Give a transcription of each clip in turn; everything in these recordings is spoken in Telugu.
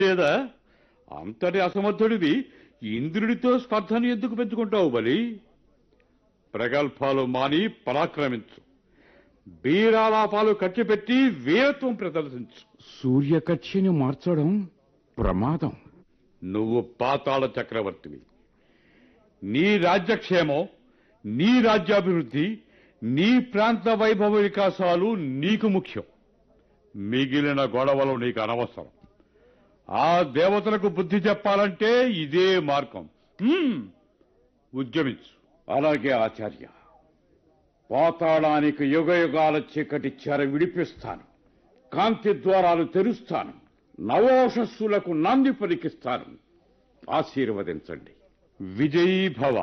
లేదా అంతటి అసమర్థుడివి ఇంద్రుడితో స్పర్ధను ఎందుకు పెంచుకుంటావు బలి ప్రగల్భాలు మాని పరాక్రమించు బీరాలాపాలు ఖర్చుపెట్టి వీరత్వం ప్రదర్శించు సూర్యకక్షిని మార్చడం ప్రమాదం నువ్వు పాతాళ చక్రవర్తివి నీ రాజ్యక్షేమం నీ రాజ్యాభివృద్ధి నీ ప్రాంత వైభవ వికాసాలు నీకు ముఖ్యం మిగిలిన గొడవలు నీకు అనవసరం ఆ దేవతలకు బుద్ధి చెప్పాలంటే ఇదే మార్గం హ్మ్. ఉద్యమించు అలాగే ఆచార్య పాతాళానికి యుగ యుగాల చీకటి చెర విడిపిస్తాను కాంతి ద్వారాలు తెరుస్తాను నవోషస్సులకు నాంది పలికిస్తాను ఆశీర్వదించండి విజయీ భవ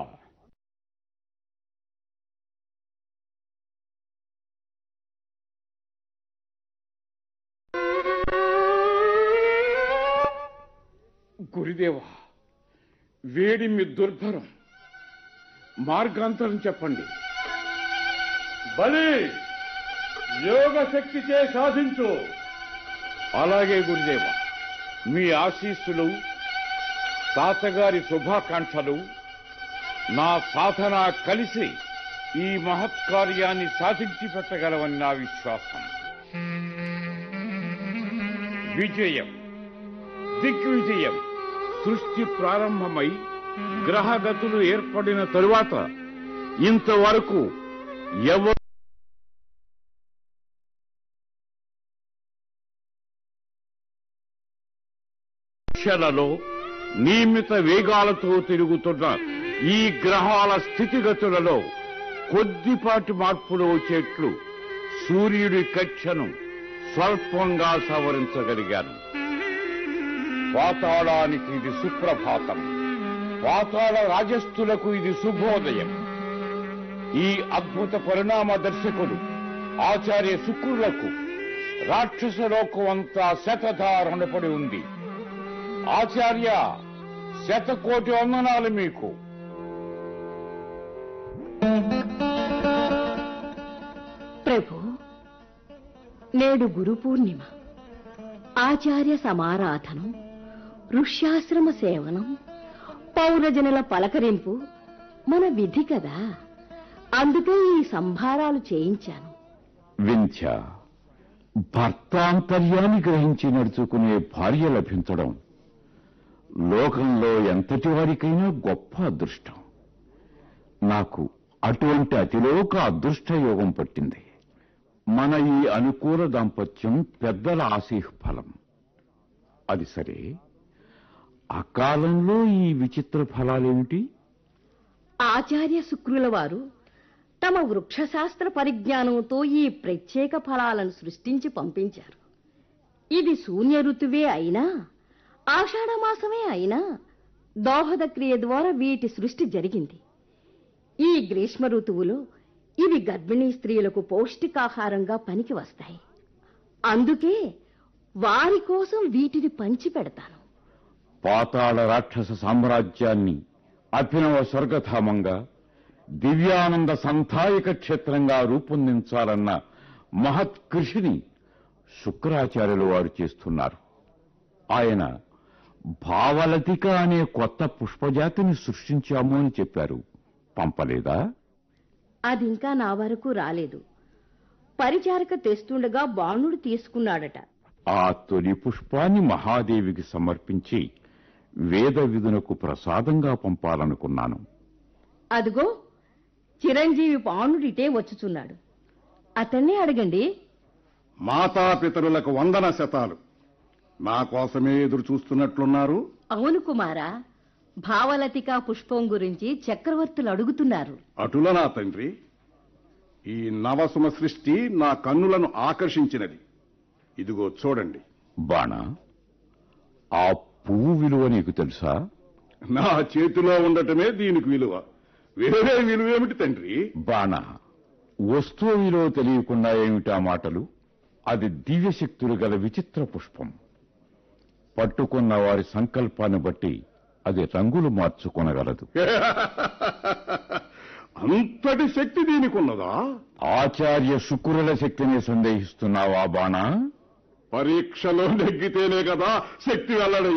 గురుదేవా వేడిమి దుర్భరం మార్గాంతరం చెప్పండి బలి యోగ శక్తిచే సాధించు అలాగే గురుదేవ మీ ఆశీస్సులు తాతగారి శుభాకాంక్షలు నా సాధన కలిసి ఈ మహత్కార్యాన్ని సాధించి పెట్టగలవని నా విశ్వాసం విజయం దిగ్విజయం సృష్టి ప్రారంభమై గ్రహగతులు ఏర్పడిన తరువాత ఇంతవరకు ఎవరు దిశలలో నియమిత వేగాలతో తిరుగుతున్న ఈ గ్రహాల స్థితిగతులలో కొద్దిపాటి మార్పులు వచ్చేట్లు సూర్యుడి కక్షను స్వల్పంగా సవరించగలిగాను పాతాళానికి ఇది సుప్రభాతం పాతాళ రాజస్థులకు ఇది శుభోదయం ఈ అద్భుత పరిణామ దర్శకుడు ఆచార్య శుక్రులకు రాక్షస లోకం అంతా శతధారణపడి ఉంది ఆచార్య శతకోటి వందనాలు మీకు ప్రభు నేడు గురు పూర్ణిమ ఆచార్య సమారాధనం ఋష్యాశ్రమ సేవనం పౌరజనుల పలకరింపు మన విధి కదా అందుకే ఈ సంభారాలు చేయించాను వింధ్య భర్తాంతర్యాన్ని గ్రహించి నడుచుకునే భార్య లభించడం లోకంలో ఎంతటి వారికైనా గొప్ప అదృష్టం నాకు అటువంటి అతిలోక అదృష్ట యోగం పట్టింది మన ఈ అనుకూల దాంపత్యం పెద్దల ఆశీఫలం అది సరే అకాలంలో ఈ విచిత్ర ఫలాలేమిటి ఆచార్య శుక్రుల వారు తమ వృక్షశాస్త్ర పరిజ్ఞానంతో ఈ ప్రత్యేక ఫలాలను సృష్టించి పంపించారు ఇది శూన్య ఋతువే అయినా ఆషాఢమాసమే అయినా దోహద క్రియ ద్వారా వీటి సృష్టి జరిగింది ఈ గ్రీష్మ ఋతువులో ఇవి గర్భిణీ స్త్రీలకు పౌష్టికాహారంగా పనికి వస్తాయి అందుకే వారి కోసం వీటిని పంచి పెడతాను పాతాళ రాక్షస సామ్రాజ్యాన్ని అభినవ స్వర్గధామంగా దివ్యానంద సంధాయక క్షేత్రంగా రూపొందించాలన్న మహత్ కృషిని శుక్రాచార్యులు వారు చేస్తున్నారు ఆయన భావలతిక అనే కొత్త పుష్పజాతిని సృష్టించాము అని చెప్పారు పంపలేదా అదింకా నా వరకు రాలేదు పరిచారక తెస్తుండగా బాణుడు తీసుకున్నాడట ఆ తొలి పుష్పాన్ని మహాదేవికి సమర్పించి వేద విధునకు ప్రసాదంగా పంపాలనుకున్నాను అదిగో చిరంజీవి బాణుడిటే వచ్చుచున్నాడు అతన్నే అడగండి మాతాపితరులకు వందన శతాలు నా కోసమే ఎదురు చూస్తున్నట్లున్నారు అవును కుమారా భావలతిక పుష్పం గురించి చక్రవర్తులు అడుగుతున్నారు అటుల నా తండ్రి ఈ నవసుమ సృష్టి నా కన్నులను ఆకర్షించినది ఇదిగో చూడండి బాణ ఆ పువ్వు విలువ నీకు తెలుసా నా చేతిలో ఉండటమే దీనికి విలువ వేరే విలువేమిటి తండ్రి బాణ వస్తువు విలువ తెలియకుండా ఏమిటా మాటలు అది దివ్యశక్తులు గల విచిత్ర పుష్పం పట్టుకున్న వారి సంకల్పాన్ని బట్టి అది రంగులు మార్చుకొనగలదు అంతటి శక్తి దీనికి ఉన్నదా ఆచార్య శుక్రుల శక్తిని సందేహిస్తున్నావా బాణ పరీక్షలో నెగ్గితేనే కదా శక్తి వెళ్ళడం